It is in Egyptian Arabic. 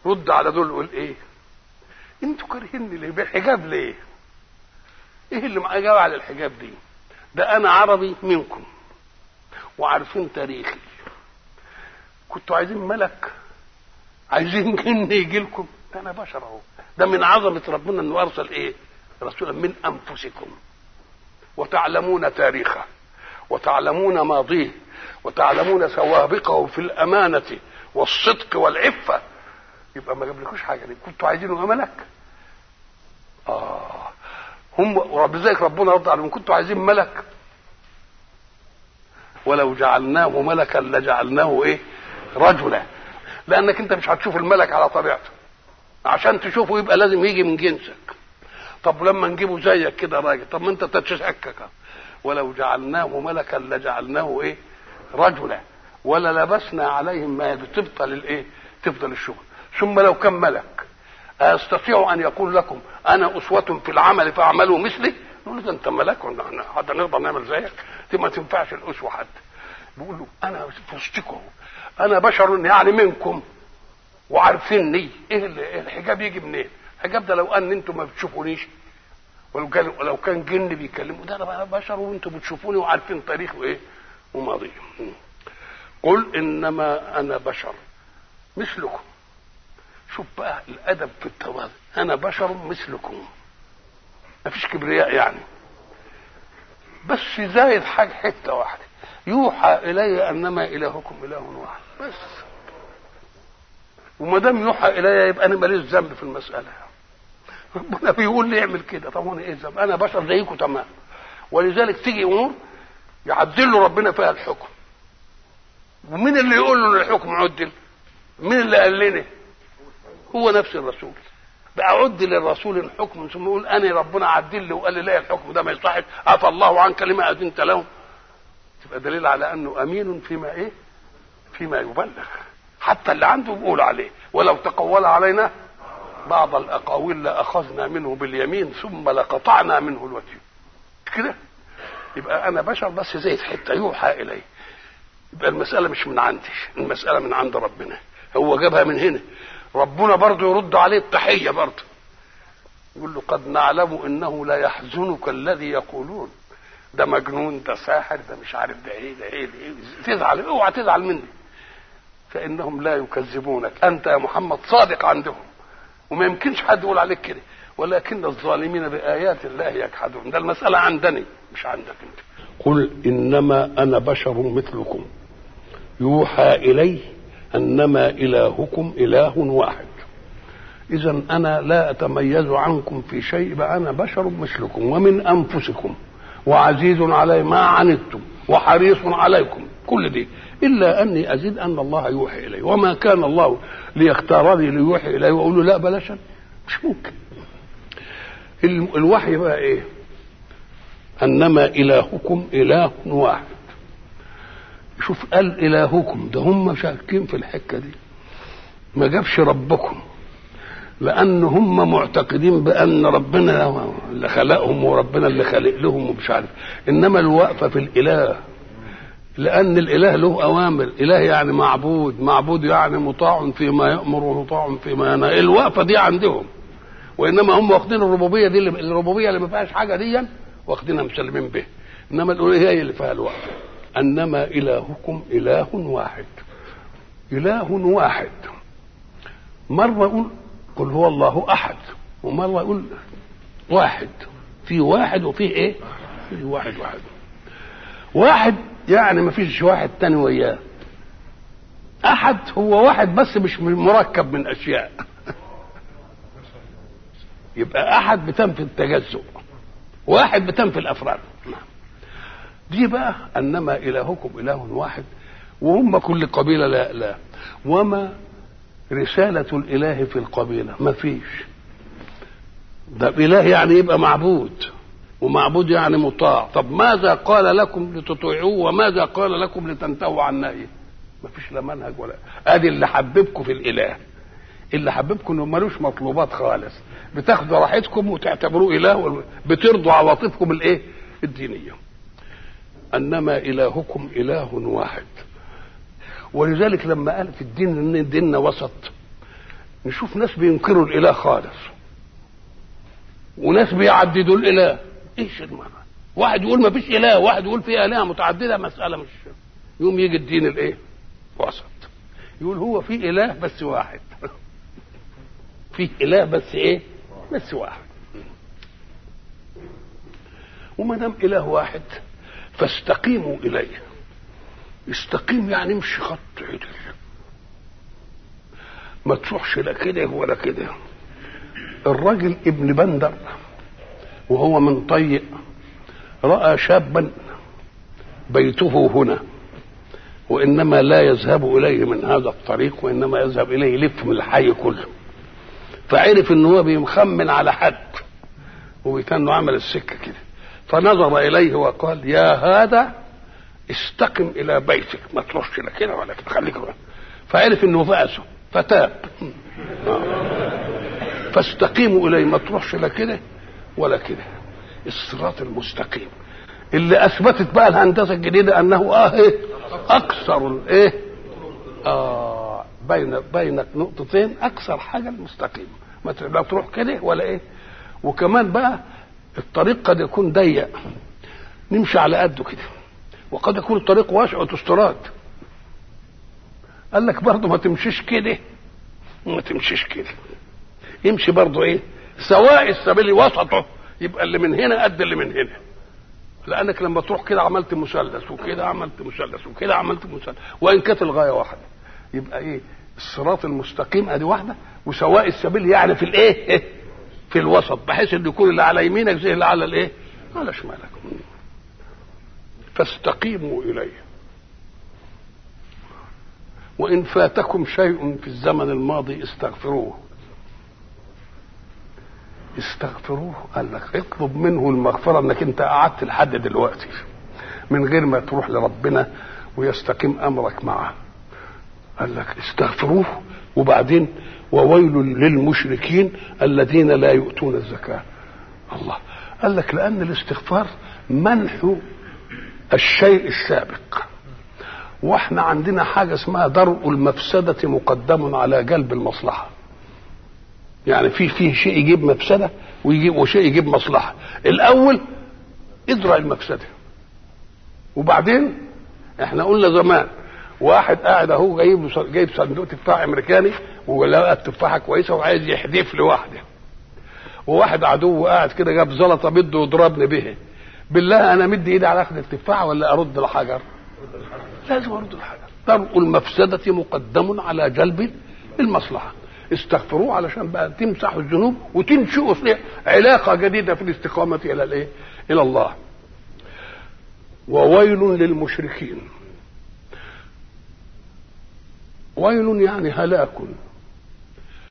رد على دول قول ايه انتوا كارهيني ليه بالحجاب ليه ايه اللي جاب على الحجاب دي ده انا عربي منكم وعارفين تاريخي كنتوا عايزين ملك عايزين جن يجي لكم ده انا بشر اهو ده من عظمه ربنا انه ارسل ايه رسولا من انفسكم وتعلمون تاريخه وتعلمون ماضيه وتعلمون سوابقه في الامانه والصدق والعفه يبقى ما جابلكوش حاجه دي كنتوا عايزينه ملك اه هم ورب ذلك ربنا رد عليهم كنتوا عايزين ملك ولو جعلناه ملكا لجعلناه ايه رجلا لانك انت مش هتشوف الملك على طبيعته عشان تشوفه يبقى لازم يجي من جنسك طب لما نجيبه زيك كده راجل طب ما انت تتشكك ولو جعلناه ملكا لجعلناه ايه رجلا ولا لبسنا عليهم ما تبطل الايه تفضل الشغل ثم لو كان ملك استطيع ان يقول لكم انا اسوه في العمل فاعملوا مثلي نقول له انت ملك حتى نقدر نعمل زيك دي ما تنفعش الاسوه حتى بيقول له انا في وسطكم انا بشر يعني منكم وعارفيني ايه الحجاب يجي منين؟ الحجاب ده لو ان انتم ما بتشوفونيش ولو كان ولو كان جن بيكلموا ده انا بشر وانتم بتشوفوني وعارفين تاريخ وايه وماضي قل انما انا بشر مثلكم شوف بقى الادب في التواضع انا بشر مثلكم ما فيش كبرياء يعني بس زايد حاجه حته واحده يوحى الي انما الهكم اله واحد بس وما دام يوحى الي يبقى انا ماليش ذنب في المساله ربنا بيقول لي اعمل كده طب وانا ايه ذنب انا بشر زيكم تمام ولذلك تيجي امور يعدل له ربنا فيها الحكم ومين اللي يقول له ان الحكم عدل مين اللي قال لنا هو نفس الرسول بقى عد للرسول الحكم ثم يقول انا ربنا عدل لي وقال لي لا الحكم ده ما يصحش عفى الله عنك لما اذنت له تبقى دليل على انه امين فيما ايه فيما يبلغ حتى اللي عنده بيقول عليه ولو تقول علينا بعض الاقاويل لاخذنا منه باليمين ثم لقطعنا منه الوتين كده يبقى انا بشر بس زي حته يوحى الي يبقى المساله مش من عندي المساله من عند ربنا هو جابها من هنا ربنا برضه يرد عليه التحيه برضه يقول له قد نعلم انه لا يحزنك الذي يقولون ده مجنون ده ساحر ده مش عارف ده ايه ده ايه, ده إيه تزعل اوعى تزعل مني فانهم لا يكذبونك انت يا محمد صادق عندهم وما يمكنش حد يقول عليك كده ولكن الظالمين بايات الله يجحدون ده المساله عندني مش عندك انت قل انما انا بشر مثلكم يوحى الي انما الهكم اله واحد اذا انا لا اتميز عنكم في شيء بقى انا بشر مثلكم ومن انفسكم وعزيز علي ما عنتم وحريص عليكم كل دي الا اني ازيد ان الله يوحي الي وما كان الله ليختارني ليوحي الي واقول له لا بلاش مش ممكن الوحي بقى ايه انما الهكم اله واحد شوف قال الهكم ده هم شاكين في الحكه دي ما جابش ربكم لان هم معتقدين بان ربنا اللي خلقهم وربنا اللي خلق لهم ومش عارف انما الوقفه في الاله لان الاله له اوامر اله يعني معبود معبود يعني مطاع فيما يامر ومطاع فيما ينهى الوقفه دي عندهم وانما هم واخدين الربوبيه دي اللي الربوبيه اللي ما فيهاش حاجه دي واخدينها مسلمين به انما الالوهيه هي اللي فيها الوقفه انما الهكم اله واحد اله واحد مره يقول قل هو الله احد ومره يقول واحد في واحد وفيه ايه في واحد واحد واحد يعني ما فيش واحد تاني وياه احد هو واحد بس مش مركب من اشياء يبقى احد بتنفي التجزؤ واحد بتنفي الافراد دي بقى انما الهكم اله واحد وهم كل قبيله لا لا وما رسالة الإله في القبيلة ما فيش ده إله يعني يبقى معبود ومعبود يعني مطاع طب ماذا قال لكم لتطيعوه وماذا قال لكم لتنتهوا عن نهيه ما فيش لا منهج ولا ادي اللي حببكم في الاله اللي حببكم انه ملوش مطلوبات خالص بتاخدوا راحتكم وتعتبروه اله بترضوا عواطفكم الايه الدينيه انما الهكم اله واحد ولذلك لما قال في الدين ان ديننا وسط نشوف ناس بينكروا الاله خالص وناس بيعددوا الاله ايش المعنى واحد يقول ما فيش اله واحد يقول في الهه متعدده مساله مش يوم يجي الدين الايه وسط يقول هو في اله بس واحد في اله بس ايه بس واحد وما دام اله واحد فاستقيموا اليه استقيم يعني امشي خط عدل ما تروحش لا كده ولا كده الراجل ابن بندر وهو من طيء راى شابا بيته هنا وانما لا يذهب اليه من هذا الطريق وانما يذهب اليه يلف من الحي كله فعرف ان هو بيخمن على حد وكانه عمل السكه كده فنظر اليه وقال يا هذا استقم الى بيتك ما تروحش لا كده ولا كده خليك بقى. فعرف انه فأسه فتاب فاستقيموا اليه ما تروحش لا كده ولا كده الصراط المستقيم اللي اثبتت بقى الهندسه الجديده انه اه ايه اكثر الايه اه بين بين نقطتين اكثر حاجه المستقيم ما لا تروح كده ولا ايه وكمان بقى الطريق قد يكون ضيق نمشي على قده كده وقد يكون الطريق واسع وتستراد قال لك برضه ما تمشيش كده وما تمشيش كده يمشي برضه ايه سواء السبيل وسطه يبقى اللي من هنا قد اللي من هنا لانك لما تروح كده عملت مثلث وكده عملت مثلث وكده عملت مثلث وان كانت الغايه واحده يبقى ايه الصراط المستقيم ادي واحده وسواء السبيل يعني في الايه في الوسط بحيث ان يكون اللي على يمينك زي اللي على الايه على شمالك فاستقيموا اليه وان فاتكم شيء في الزمن الماضي استغفروه استغفروه قال لك اطلب منه المغفره انك انت قعدت لحد دلوقتي من غير ما تروح لربنا ويستقيم امرك معه قال لك استغفروه وبعدين وويل للمشركين الذين لا يؤتون الزكاه الله قال لك لان الاستغفار منح الشيء السابق واحنا عندنا حاجه اسمها درء المفسده مقدم على جلب المصلحه يعني في فيه شيء يجيب مفسده ويجيب وشيء يجيب مصلحه الاول ادرع المفسده وبعدين احنا قلنا زمان واحد قاعد اهو جايب جايب صندوق تفاح امريكاني ولقى التفاحه كويسه وعايز يحدف لي واحده وواحد عدو قاعد كده جاب زلطه بده يضربني به بالله انا مدي ايدي على اخذ التفاحه ولا ارد الحجر لازم ارد الحجر درء المفسده مقدم على جلب المصلحه استغفروه علشان بقى تمسحوا الذنوب وتنشئوا علاقه جديده في الاستقامه الى الايه؟ الى الله. وويل للمشركين. ويل يعني هلاك